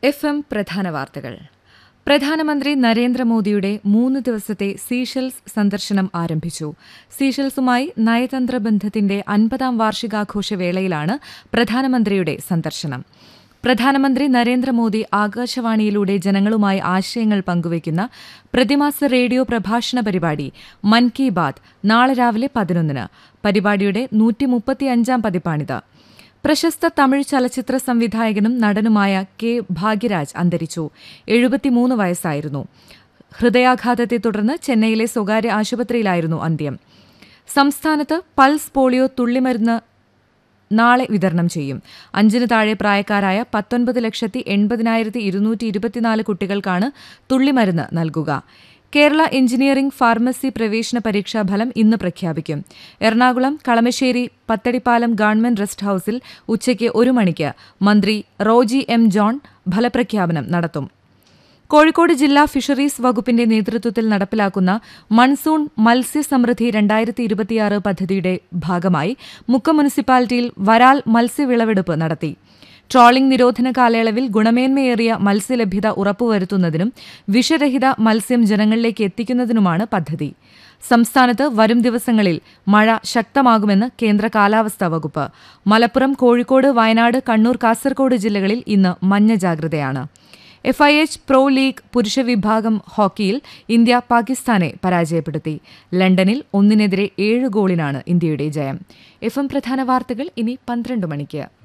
F M പ്രധാന വാർത്തകൾ പ്രധാനമന്ത്രി നരേന്ദ്രമോദിയുടെ മൂന്ന് ദിവസത്തെ സീഷെൽസ് സന്ദർശനം ആരംഭിച്ചു സീഷെൽസുമായി നയതന്ത്ര ബന്ധത്തിന്റെ അൻപതാം വാർഷികാഘോഷ വേളയിലാണ് പ്രധാനമന്ത്രിയുടെ സന്ദർശനം പ്രധാനമന്ത്രി നരേന്ദ്രമോദി ആകാശവാണിയിലൂടെ ജനങ്ങളുമായി ആശയങ്ങൾ പങ്കുവയ്ക്കുന്ന പ്രതിമാസ റേഡിയോ പ്രഭാഷണ പരിപാടി മൻ കി ബാത് നാളെ രാവിലെ പതിനൊന്നിന് പരിപാടിയുടെ നൂറ്റിമുപ്പത്തിയഞ്ചാം പതിപ്പാണിത് പ്രശസ്ത തമിഴ് ചലച്ചിത്ര സംവിധായകനും നടനുമായ കെ ഭാഗ്യരാജ് അന്തരിച്ചു എഴുപത്തിമൂന്ന് വയസ്സായിരുന്നു ഹൃദയാഘാതത്തെ തുടർന്ന് ചെന്നൈയിലെ സ്വകാര്യ ആശുപത്രിയിലായിരുന്നു അന്ത്യം സംസ്ഥാനത്ത് പൾസ് പോളിയോ തുള്ളിമരുന്ന് നാളെ വിതരണം ചെയ്യും അഞ്ചിന് താഴെ പ്രായക്കാരായ പത്തൊൻപത് ലക്ഷത്തി എൺപതിനായിരത്തി ഇരുന്നൂറ്റി ഇരുപത്തിനാല് കുട്ടികൾക്കാണ് തുള്ളിമരുന്ന് നൽകുക കേരള എഞ്ചിനീയറിംഗ് ഫാർമസി പ്രവേശന പരീക്ഷാ ഫലം ഇന്ന് പ്രഖ്യാപിക്കും എറണാകുളം കളമശ്ശേരി പത്തടിപ്പാലം ഗവൺമെന്റ് റെസ്റ്റ് ഹൌസിൽ ഉച്ചയ്ക്ക് ഒരു മണിക്ക് മന്ത്രി റോജി എം ജോൺ ഫലപ്രഖ്യാപനം നടത്തും കോഴിക്കോട് ജില്ലാ ഫിഷറീസ് വകുപ്പിന്റെ നേതൃത്വത്തിൽ നടപ്പിലാക്കുന്ന മൺസൂൺ മത്സ്യസമൃദ്ധി രണ്ടായിരത്തി ഇരുപത്തിയാറ് പദ്ധതിയുടെ ഭാഗമായി മുക്കം മുനിസിപ്പാലിറ്റിയിൽ വരാൽ മത്സ്യവിളവെടുപ്പ് നടത്തി ട്രോളിംഗ് നിരോധന കാലയളവിൽ ഗുണമേന്മയേറിയ മത്സ്യലഭ്യത ഉറപ്പുവരുത്തുന്നതിനും വിഷരഹിത മത്സ്യം ജനങ്ങളിലേക്ക് എത്തിക്കുന്നതിനുമാണ് പദ്ധതി സംസ്ഥാനത്ത് വരും ദിവസങ്ങളിൽ മഴ ശക്തമാകുമെന്ന് കേന്ദ്ര കാലാവസ്ഥാ വകുപ്പ് മലപ്പുറം കോഴിക്കോട് വയനാട് കണ്ണൂർ കാസർഗോഡ് ജില്ലകളിൽ ഇന്ന് മഞ്ഞ ജാഗ്രതയാണ് F I H pro league പുരുഷ വിഭാഗം ഹോക്കിയിൽ ഇന്ത്യ പാകിസ്ഥാനെ പരാജയപ്പെടുത്തി ലണ്ടനിൽ ഒന്നിനെതിരെ ഏഴ് ഗോളിനാണ് ഇന്ത്യയുടെ ജയം എഫ് എം പ്രധാന വാർത്തകൾ ഇനി പന്ത്രണ്ട് മണിക്ക്